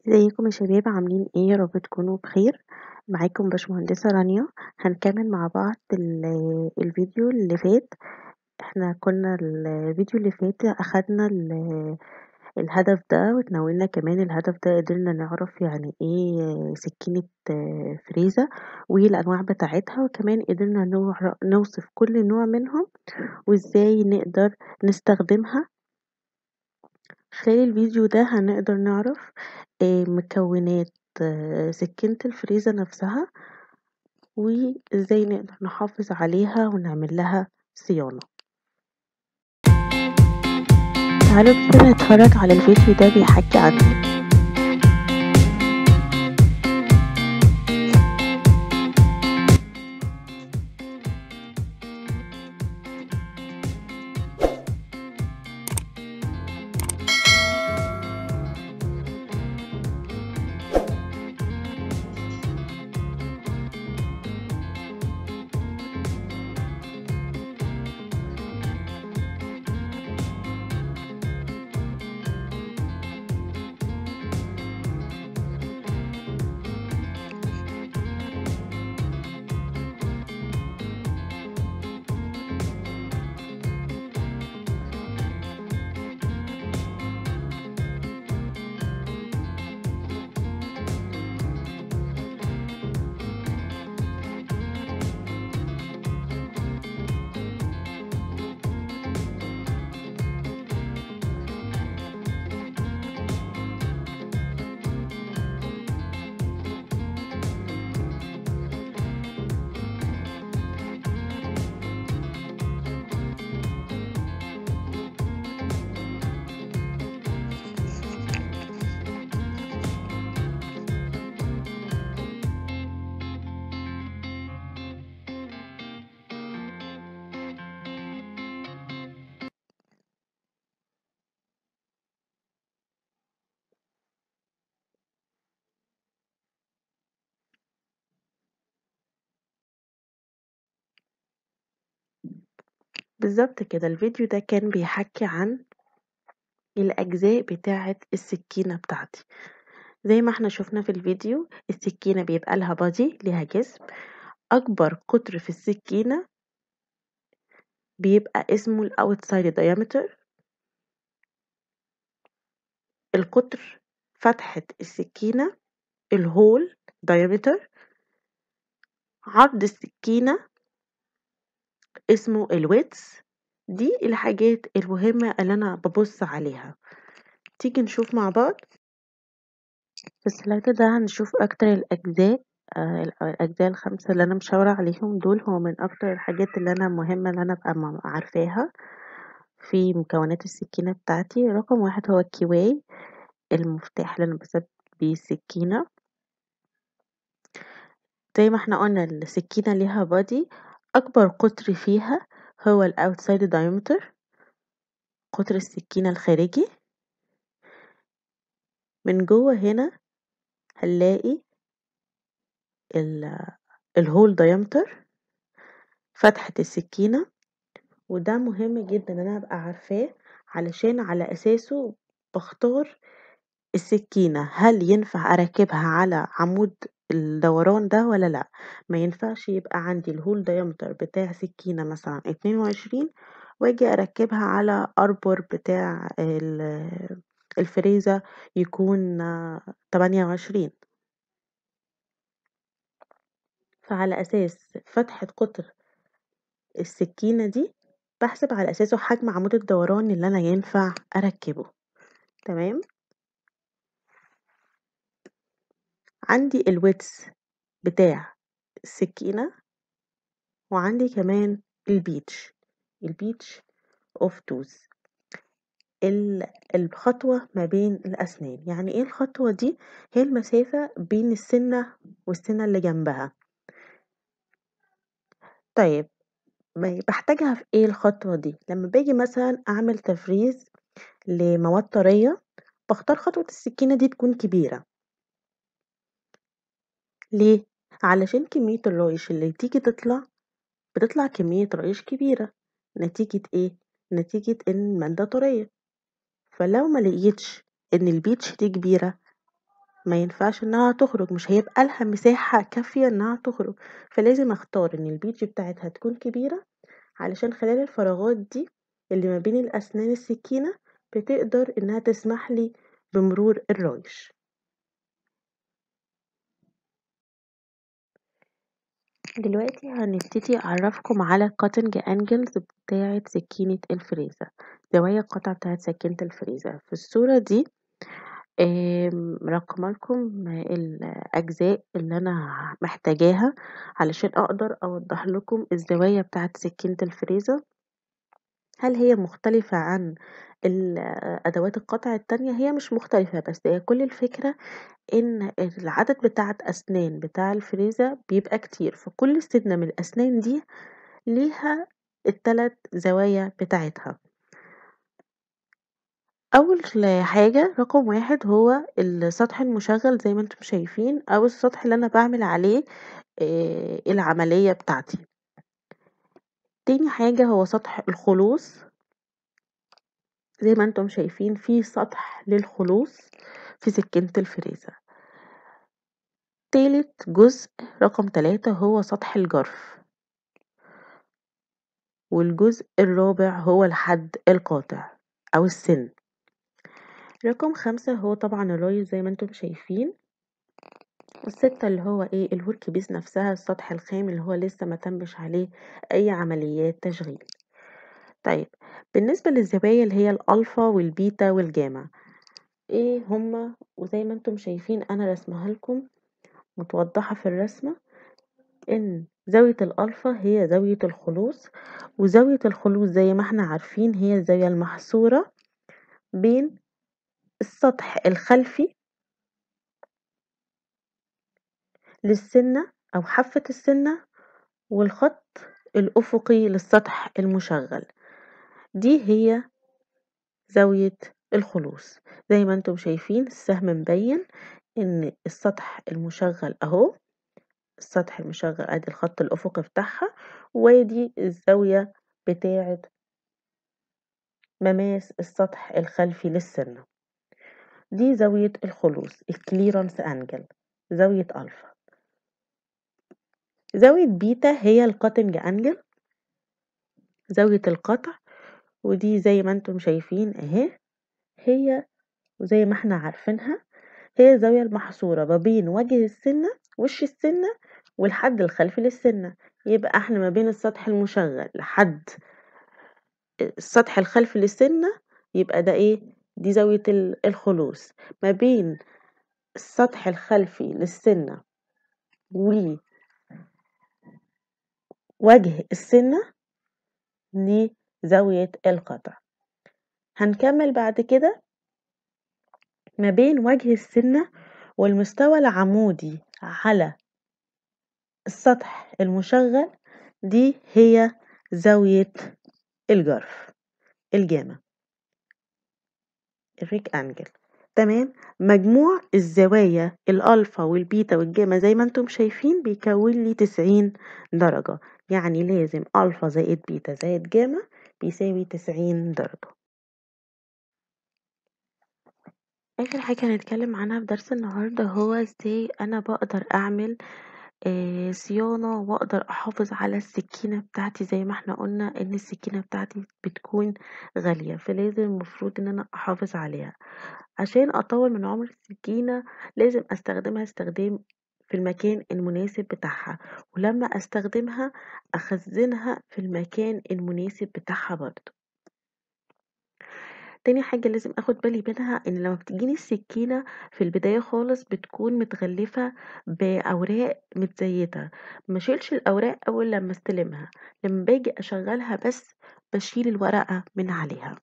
ازيكم يا شباب عاملين ايه يا رب تكونوا بخير معاكم باشمهندسة رانيا هنكمل مع بعض ال- الفيديو اللي فات احنا كنا الفيديو اللي فات اخدنا ال- الهدف ده وتناولنا كمان الهدف ده قدرنا نعرف يعني ايه سكينة آه، فريزة والانواع بتاعتها وكمان قدرنا نوع- نوصف كل نوع منهم وازاي نقدر نستخدمها خلال الفيديو ده هنقدر نعرف آه، مكونات آه، سكينة الفريزة نفسها وازاي نقدر نحافظ عليها ونعمل لها صيانة تعالوا كده نتفرج على الفيديو ده بيحكي عن ايه بالظبط كده الفيديو ده كان بيحكي عن الأجزاء بتاعة السكينة بتاعتي زي ما احنا شفنا في الفيديو السكينة بيبقى لها بادي ليها جسم أكبر قطر في السكينة بيبقى اسمه ال outside diameter القطر فتحة السكينة الهول diameter عرض السكينة اسمه الويتس دي الحاجات المهمة اللي أنا ببص عليها تيجي نشوف مع بعض في السلايد ده هنشوف أكتر الأجزاء آه، الأجزاء الخمسة اللي أنا مشاورة عليهم دول هو من أكتر الحاجات اللي أنا مهمة اللي أنا أبقى م- عارفاها في مكونات السكينة بتاعتي رقم واحد هو الكيواي المفتاح اللي أنا بثبت بيه السكينة زي ما احنا قلنا السكينة ليها بادي أكبر قطر فيها هو ال outside diameter قطر السكينة الخارجي من جوه هنا هنلاقي ال الهول diameter فتحة السكينة وده مهم جدا ان انا ابقى عارفاه علشان على اساسه بختار السكينة هل ينفع اركبها على عمود الدوران ده ولا لا ما ينفعش يبقى عندي الهول diameter بتاع سكينة مثلا اتنين وعشرين واجي اركبها على اربور بتاع ال- الفريزة يكون تمانية وعشرين فعلى اساس فتحة قطر السكينة دي باحسب على أساسه حجم عمود الدوران اللي أنا ينفع أركبه تمام عندي الويتس بتاع السكينة وعندي كمان البيتش البيتش اوف توز الخطوة ما بين الأسنان يعني ايه الخطوة دي هي المسافة بين السنة والسنة اللي جنبها طيب ما بحتاجها في ايه الخطوة دي لما باجي مثلا أعمل تفريز لمواد طرية باختار خطوة السكينة دي تكون كبيرة ليه؟ علشان كمية الريش اللي تيجي تطلع بتطلع كمية ريش كبيرة نتيجة ايه؟ نتيجة ان المادة طرية فلو ما لقيتش ان البيتش دي كبيرة ما ينفعش إنها تخرج مش هيبقى لها مساحة كافية إنها تخرج فلازم أختار إن البيتش بتاعتها تكون كبيرة علشان خلال الفراغات دي اللي ما بين الأسنان السكينة بتقدر إنها تسمح لي بمرور الرايش دلوقتي هنبتدي أعرفكم على الكاتنج أنجلز بتاعة سكينة الفريزة زوايا القطع بتاعة سكينة الفريزة في الصورة دي مرقمة لكم الأجزاء اللي أنا محتاجاها علشان أقدر أوضح لكم الزوايا بتاعة سكينة الفريزة هل هي مختلفة عن أدوات القطع التانية هي مش مختلفة بس هي كل الفكرة إن العدد بتاعة أسنان بتاع الفريزة بيبقى كتير فكل سنة من الأسنان دي ليها التلات زوايا بتاعتها أول حاجة رقم واحد هو السطح المشغل زي ما انتم شايفين أو السطح اللي أنا بعمل عليه العملية بتاعتي تاني حاجة هو سطح الخلوص زي ما انتم شايفين في سطح للخلوص في سكينة الفريزة تالت جزء رقم تلاتة هو سطح الجرف والجزء الرابع هو الحد القاطع أو السن رقم خمسة هو طبعا الرايز زي ما انتم شايفين والستة اللي هو ايه الورك بيس نفسها السطح الخام اللي هو لسه ما تمش عليه اي عمليات تشغيل طيب بالنسبة للزوايا اللي هي الالفا والبيتا والجاما ايه هما وزي ما انتم شايفين انا رسمها لكم متوضحة في الرسمة ان زاوية الالفا هي زاوية الخلوص وزاوية الخلوص زي ما احنا عارفين هي الزاوية المحصورة بين السطح الخلفي للسنة أو حافة السنة والخط الأفقي للسطح المشغل دي هي زاوية الخلوص زي ما انتم شايفين السهم مبين ان السطح المشغل اهو السطح المشغل ادي الخط الافقي بتاعها ودي الزاوية بتاعة مماس السطح الخلفي للسنة دي زاوية الخلوص الكليرنس انجل زاوية الفا زاوية بيتا هي الكاتنج انجل زاوية القطع ودي زي ما انتم شايفين اهي هي وزي ما احنا عارفينها هي الزاوية المحصورة ما بين وجه السنة وش السنة والحد الخلفي للسنة يبقى احنا ما بين السطح المشغل لحد السطح الخلفي للسنة يبقى ده ايه دي زاوية الخلوص ما بين السطح الخلفي للسنة ووجه السنة دي زاوية القطع هنكمل بعد كده ما بين وجه السنة والمستوى العمودي على السطح المشغل دي هي زاوية الجرف الجامع الريك انجل تمام مجموع الزوايا الالفا والبيتا والجاما زي ما انتم شايفين بيكون لي تسعين درجة يعني لازم الفا زائد بيتا زائد جاما بيساوي تسعين درجة اخر حاجة هنتكلم عنها في درس النهاردة هو ازاي انا بقدر اعمل آه صيانة واقدر احافظ على السكينة بتاعتي زي ما احنا قلنا ان السكينة بتاعتي بتكون غالية فلازم المفروض ان انا احافظ عليها عشان اطول من عمر السكينة لازم استخدمها استخدام في المكان المناسب بتاعها ولما استخدمها اخزنها في المكان المناسب بتاعها برضو تاني حاجة لازم اخد بالي منها ان لما بتجيني السكينة في البداية خالص بتكون متغلفة بأوراق متزيتة مشيلش الأوراق أول لما استلمها لما باجي أشغلها بس بشيل الورقة من عليها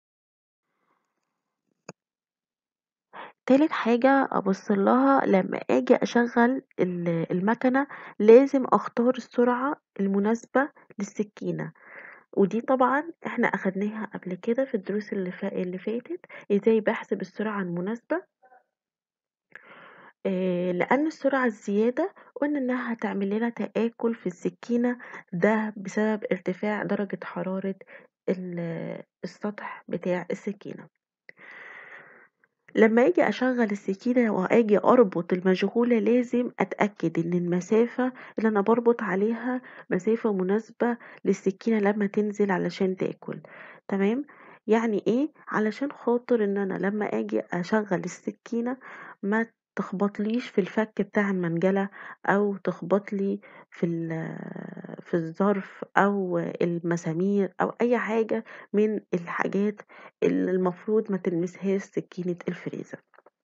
تالت حاجة أبص لها لما أجي أشغل المكنة لازم أختار السرعة المناسبة للسكينة ودي طبعا احنا أخدناها قبل كده في الدروس اللي, فا... اللي فاتت ازاي بحسب السرعة المناسبة آه لأن السرعة الزيادة قلنا إنها هتعمل لنا تآكل في السكينة ده بسبب ارتفاع درجة حرارة السطح بتاع السكينة لما اجي اشغل السكينة واجي اربط المشغولة لازم اتأكد ان المسافة اللي انا بربط عليها مسافة مناسبة للسكينة لما تنزل علشان تاكل تمام يعني ايه علشان خاطر ان انا لما اجي اشغل السكينة ما تخبطليش في الفك بتاع المنجلة او تخبطلي في في الظرف او المسامير او اي حاجة من الحاجات اللي المفروض ما تلمسهاش سكينة الفريزر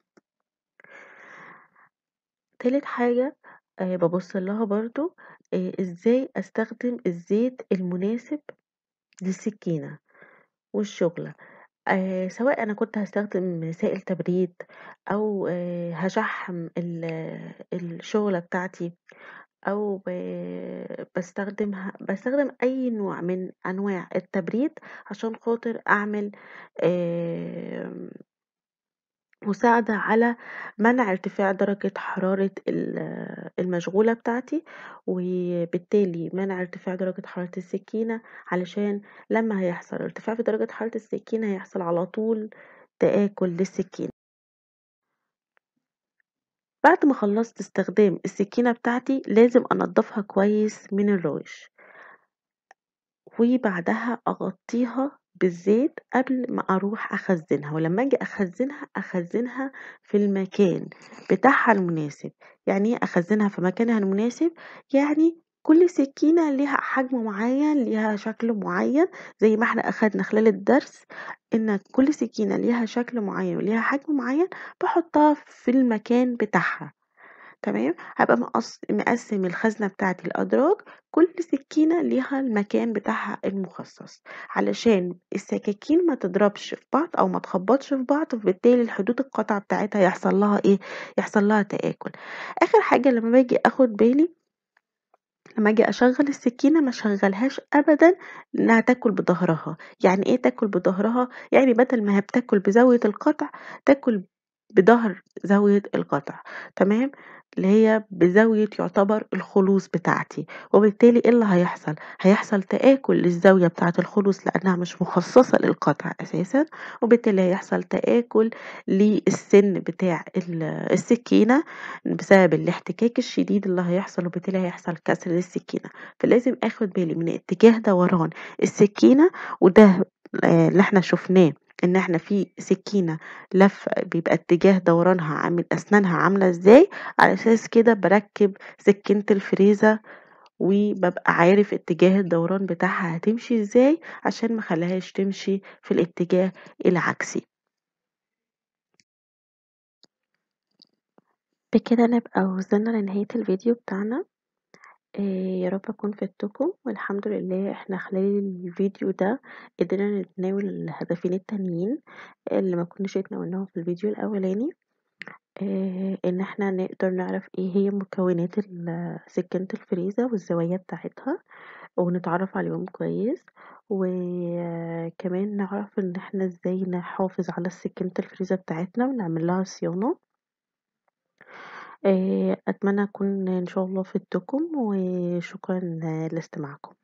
تالت حاجة آه ببص لها برضو آه ازاي استخدم الزيت المناسب للسكينة والشغلة آه سواء انا كنت هستخدم سائل تبريد او آه هشحم الشغلة بتاعتي او بستخدمها بستخدم اي نوع من انواع التبريد عشان خاطر اعمل آه مساعدة على منع ارتفاع درجة حرارة المشغولة بتاعتي وبالتالي منع ارتفاع درجة حرارة السكينة علشان لما هيحصل ارتفاع في درجة حرارة السكينة هيحصل على طول تآكل للسكينة بعد ما خلصت استخدام السكينة بتاعتي لازم انضفها كويس من الروش وبعدها اغطيها بالزيت قبل ما اروح اخزنها ولما اجي اخزنها اخزنها في المكان بتاعها المناسب يعني ايه اخزنها في مكانها المناسب يعني كل سكينة ليها حجم معين ليها شكل معين زي ما احنا اخدنا خلال الدرس ان كل سكينة ليها شكل معين وليها حجم معين بحطها في المكان بتاعها تمام هبقى مقص... مقسم الخزنة بتاعتي الأدراج كل سكينة ليها المكان بتاعها المخصص علشان السكاكين ما تضربش في بعض أو ما تخبطش في بعض فبالتالي الحدود القطع بتاعتها يحصل لها ايه يحصل لها تآكل آخر حاجة لما باجي اخد بالي لما اجي اشغل السكينه ما اشغلهاش ابدا انها تاكل بظهرها يعني ايه تاكل بظهرها يعني بدل ما هي بتاكل بزاويه القطع تاكل بظهر زاويه القطع تمام اللي هي بزاوية يعتبر الخلوص بتاعتي وبالتالي ايه اللي هيحصل هيحصل تآكل للزاوية بتاعة الخلوص لأنها مش مخصصة للقطع أساسا وبالتالي هيحصل تآكل للسن بتاع السكينة بسبب الاحتكاك الشديد اللي هيحصل وبالتالي هيحصل كسر للسكينة فلازم اخد بالي من اتجاه دوران السكينة وده اللي احنا شفناه ان احنا في سكينة لف بيبقى اتجاه دورانها عامل اسنانها عاملة ازاي على اساس كده بركب سكينة الفريزة وببقى عارف اتجاه الدوران بتاعها هتمشي ازاي عشان مخليهاش تمشي في الاتجاه العكسي بكده نبقى وصلنا لنهاية الفيديو بتاعنا يا رب أكون فدتكم والحمد لله احنا خلال الفيديو ده قدرنا نتناول الهدفين التانيين اللي ما كناش اتناولناهم في الفيديو الأولاني اه ان احنا نقدر نعرف ايه هي مكونات سكينة الفريزة والزوايا بتاعتها ونتعرف عليهم كويس وكمان نعرف ان احنا ازاي نحافظ على سكينة الفريزة بتاعتنا ونعمل لها صيانة أتمنى أكون إن شاء الله فدتكم وشكرا لاستماعكم